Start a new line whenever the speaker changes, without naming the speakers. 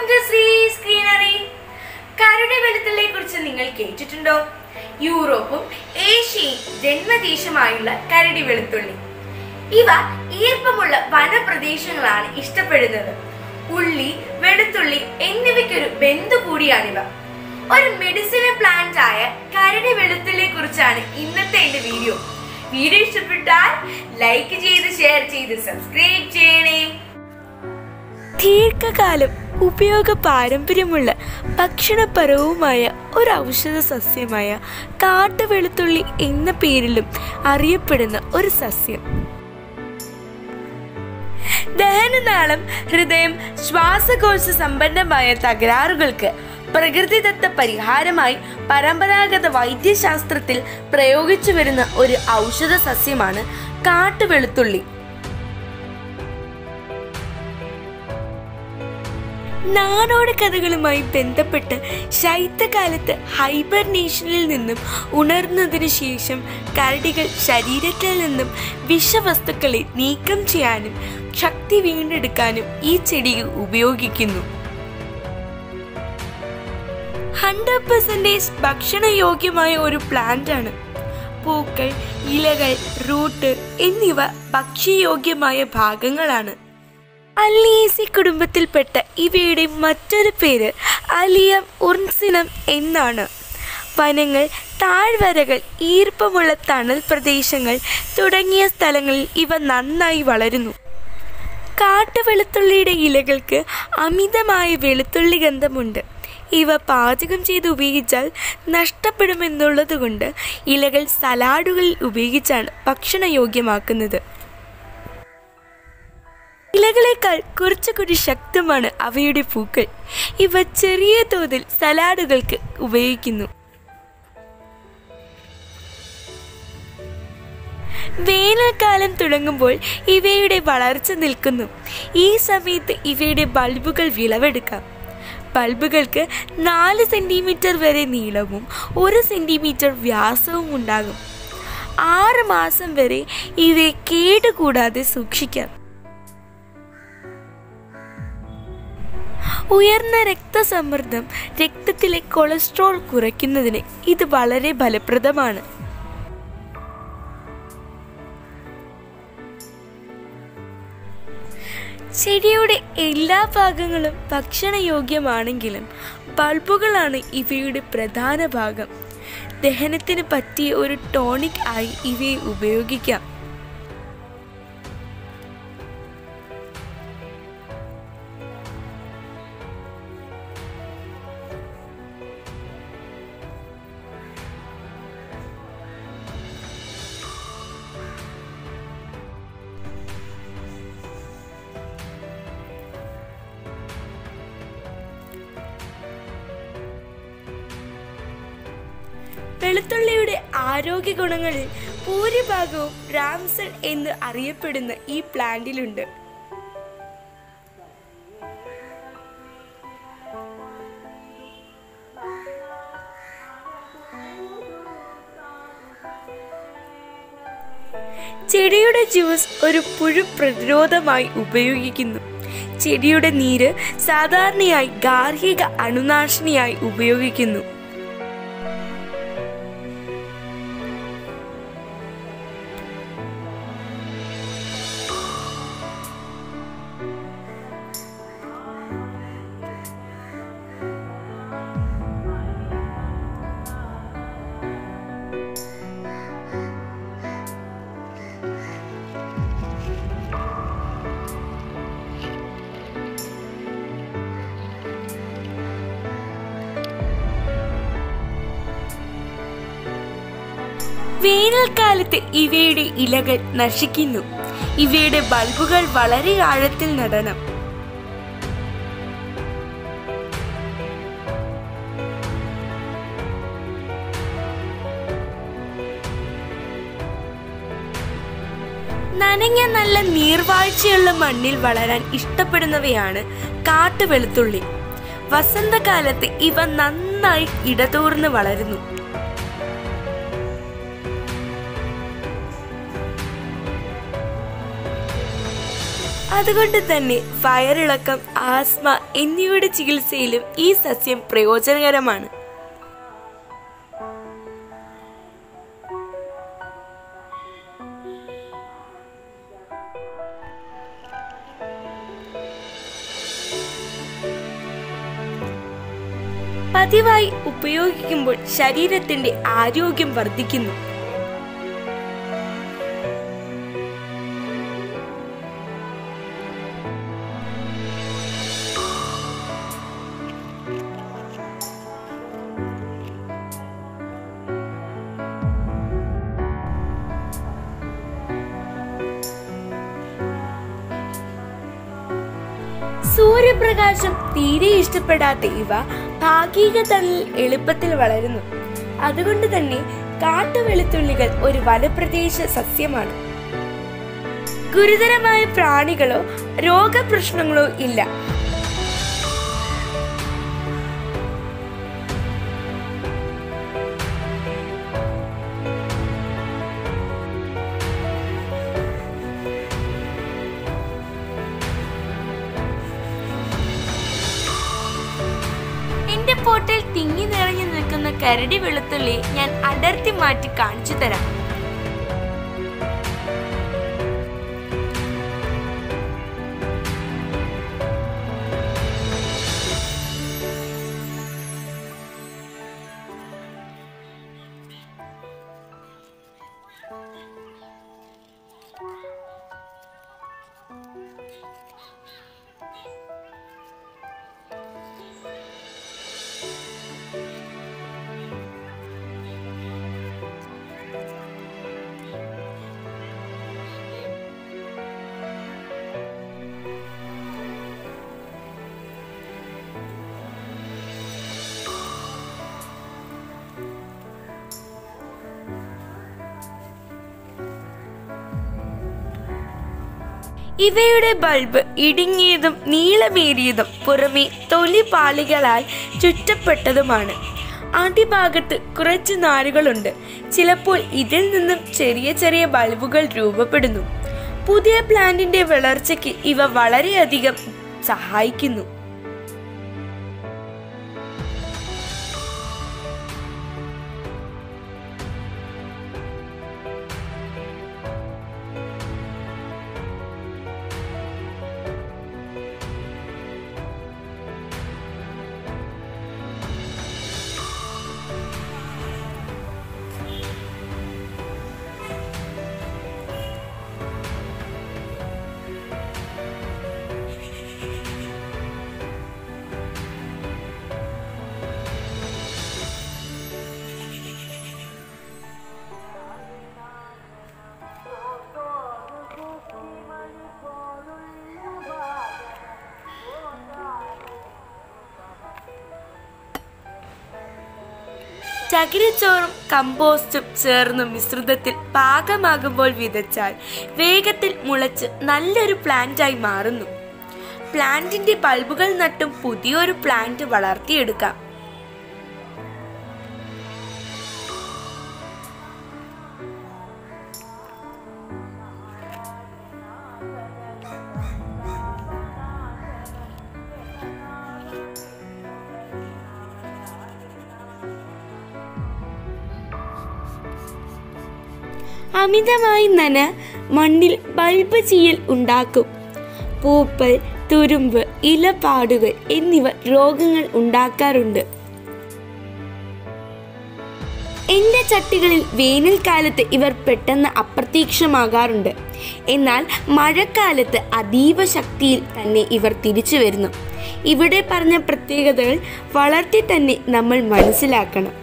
to Shri സ്ക്രീനറി കരടി വെളുത്തുള്ളിയെ കുറിച്ച് നിങ്ങൾ കേട്ടിട്ടുണ്ടോ യൂറോപ്പും ഏഷ്യയും ജന്മദേശമായുള്ള കരടി വെളുത്തുള്ളി ഇവ ഈർപ്പമുള്ള വനപ്രദേശങ്ങളാണ് ഇഷ്ടപ്പെടുന്നത് ഉള്ളി വെളുത്തുള്ളി എന്നിവയ്ക്കൊരു ബന്ധു കൂടിയാണിവ ഒരു മെഡിസിനൽ പ്ലാന്റ് ആയ കരടി വെളുത്തുള്ളിയെ കുറിച്ചാണ് ഇന്നത്തെ എന്റെ വീഡിയോ വീഡിയോ ഇഷ്ടപ്പെട്ടാൽ ലൈക്ക് ചെയ്ത് ഷെയർ ചെയ്ത് സബ്സ്ക്രൈബ് ചെയ്യണേ
ദീർഘകാലം ഉപയോഗ പാരമ്പര്യമുള്ള ഭക്ഷണപരവുമായ ഒരു ഔഷധ സസ്യമായ കാട്ടുവെളുത്തുള്ളി എന്ന പേരിലും അറിയപ്പെടുന്ന ഒരു സസ്യം ദഹനനാളം ഹൃദയം ശ്വാസകോശ സംബന്ധമായ തകരാറുകൾക്ക് പ്രകൃതിദത്ത പരിഹാരമായി പരമ്പരാഗത വൈദ്യശാസ്ത്രത്തിൽ പ്രയോഗിച്ചു വരുന്ന ഒരു ഔഷധ സസ്യമാണ് കാട്ടുവെളുത്തുള്ളി നാടോടി കഥകളുമായി ബന്ധപ്പെട്ട് ശൈത്യകാലത്ത് ഹൈബർനേഷനിൽ നിന്നും ഉണർന്നതിനു ശേഷം കരടികൾ ശരീരത്തിൽ നിന്നും വിഷവസ്തുക്കളെ നീക്കം ചെയ്യാനും ശക്തി വീണ്ടെടുക്കാനും ഈ ചെടി ഉപയോഗിക്കുന്നു ഹൺഡ്രഡ് പെർസെൻറ്റേജ് ഭക്ഷണയോഗ്യമായ ഒരു പ്ലാന്റ് ആണ് പൂക്കൾ ഇലകൾ റൂട്ട് എന്നിവ ഭക്ഷ്യയോഗ്യമായ ഭാഗങ്ങളാണ് അല്ലീസി കുടുംബത്തിൽപ്പെട്ട ഇവയുടെ മറ്റൊരു പേര് അലിയം ഉർസിനം എന്നാണ് വനങ്ങൾ താഴ്വരകൾ ഈർപ്പമുള്ള തണൽ പ്രദേശങ്ങൾ തുടങ്ങിയ സ്ഥലങ്ങളിൽ ഇവ നന്നായി വളരുന്നു കാട്ടുവെളുത്തുള്ളിയുടെ ഇലകൾക്ക് അമിതമായ വെളുത്തുള്ളി ഗന്ധമുണ്ട് ഇവ പാചകം ചെയ്ത് ഉപയോഗിച്ചാൽ നഷ്ടപ്പെടുമെന്നുള്ളതുകൊണ്ട് ഇലകൾ സലാഡുകളിൽ ഉപയോഗിച്ചാണ് ഭക്ഷണയോഗ്യമാക്കുന്നത് ഇലകളേക്കാൾ കുറച്ചുകൂടി ശക്തമാണ് അവയുടെ പൂക്കൾ ഇവ ചെറിയ തോതിൽ സലാഡുകൾക്ക് ഉപയോഗിക്കുന്നു വേനൽക്കാലം തുടങ്ങുമ്പോൾ ഇവയുടെ വളർച്ച നിൽക്കുന്നു ഈ സമയത്ത് ഇവയുടെ ബൾബുകൾ വിളവെടുക്കാം ബൾബുകൾക്ക് നാല് സെൻറ്റിമീറ്റർ വരെ നീളവും ഒരു സെൻറ്റിമീറ്റർ വ്യാസവും ഉണ്ടാകും ആറ് മാസം വരെ ഇവയെ കേടുകൂടാതെ സൂക്ഷിക്കാം ഉയർന്ന രക്തസമ്മർദ്ദം രക്തത്തിലെ കൊളസ്ട്രോൾ കുറയ്ക്കുന്നതിന് ഇത് വളരെ ഫലപ്രദമാണ് ചെടിയുടെ എല്ലാ ഭാഗങ്ങളും ഭക്ഷണയോഗ്യമാണെങ്കിലും ബൾബുകളാണ് ഇവയുടെ പ്രധാന ഭാഗം ദഹനത്തിന് പറ്റിയ ഒരു ടോണിക് ആയി ഇവയെ ഉപയോഗിക്കാം വെളുത്തുള്ളിയുടെ ആരോഗ്യ ഗുണങ്ങളിൽ ഭൂരിഭാഗവും റാംസൺ എന്ന് അറിയപ്പെടുന്ന ഈ പ്ലാന്റിലുണ്ട് ചെടിയുടെ ജ്യൂസ് ഒരു പുഴു പ്രതിരോധമായി ഉപയോഗിക്കുന്നു ചെടിയുടെ നീര് സാധാരണയായി ഗാർഹിക അണുനാശിനിയായി ഉപയോഗിക്കുന്നു വേനൽക്കാലത്ത് ഇവയുടെ ഇലകൾ നശിക്കുന്നു ഇവയുടെ ബൾബുകൾ വളരെ ആഴത്തിൽ നടണം നനഞ്ഞ നല്ല നീർവാഴ്ചയുള്ള മണ്ണിൽ വളരാൻ ഇഷ്ടപ്പെടുന്നവയാണ് കാട്ടുവെളുത്തുള്ളി വസന്തകാലത്ത് ഇവ നന്നായി ഇടതൂർന്ന് വളരുന്നു അതുകൊണ്ട് തന്നെ വയറിളക്കം ആസ്മ എന്നിവയുടെ ചികിത്സയിലും ഈ സസ്യം പ്രയോജനകരമാണ് പതിവായി ഉപയോഗിക്കുമ്പോൾ ശരീരത്തിന്റെ ആരോഗ്യം വർദ്ധിക്കുന്നു സൂര്യപ്രകാശം തീരെ ഇഷ്ടപ്പെടാത്ത ഇവ ഭാഗിക തണലിൽ എളുപ്പത്തിൽ വളരുന്നു അതുകൊണ്ട് തന്നെ കാട്ടുവെളുത്തുള്ളികൾ ഒരു വനപ്രദേശ സസ്യമാണ് ഗുരുതരമായ പ്രാണികളോ രോഗപ്രശ്നങ്ങളോ ഇല്ല എന്റെ പോട്ടിൽ തിങ്ങി നിറഞ്ഞു നിൽക്കുന്ന കരടി വെളുത്തുള്ളി ഞാൻ അടർത്തി മാറ്റി കാണിച്ചു തരാം ഇവയുടെ ബൾബ് ഇടുങ്ങിയതും നീളമേറിയതും പുറമെ തൊലി പാളികളാൽ ചുറ്റപ്പെട്ടതുമാണ് അടിഭാഗത്ത് കുറച്ച് നാരുകളുണ്ട് ചിലപ്പോൾ ഇതിൽ നിന്നും ചെറിയ ചെറിയ ബൾബുകൾ രൂപപ്പെടുന്നു പുതിയ പ്ലാന്റിന്റെ വളർച്ചയ്ക്ക് ഇവ വളരെയധികം സഹായിക്കുന്നു ചകിരിച്ചോറും കമ്പോസ്റ്റും ചേർന്ന് മിശ്രിതത്തിൽ പാകമാകുമ്പോൾ വിതച്ചാൽ വേഗത്തിൽ മുളച്ച് നല്ലൊരു പ്ലാന്റായി മാറുന്നു പ്ലാന്റിന്റെ ബൾബുകൾ നട്ടും പുതിയൊരു പ്ലാന്റ് വളർത്തിയെടുക്കാം അമിതമായി നന മണ്ണിൽ ബൾബ് ചീയൽ ഉണ്ടാക്കും പൂപ്പൽ തുരുമ്പ് ഇലപ്പാടുകൾ എന്നിവ രോഗങ്ങൾ ഉണ്ടാക്കാറുണ്ട് എന്റെ ചട്ടികളിൽ വേനൽക്കാലത്ത് ഇവർ പെട്ടെന്ന് അപ്രത്യക്ഷമാകാറുണ്ട് എന്നാൽ മഴക്കാലത്ത് അതീവ ശക്തിയിൽ തന്നെ ഇവർ തിരിച്ചു വരുന്നു ഇവിടെ പറഞ്ഞ പ്രത്യേകതകൾ വളർത്തി തന്നെ നമ്മൾ മനസ്സിലാക്കണം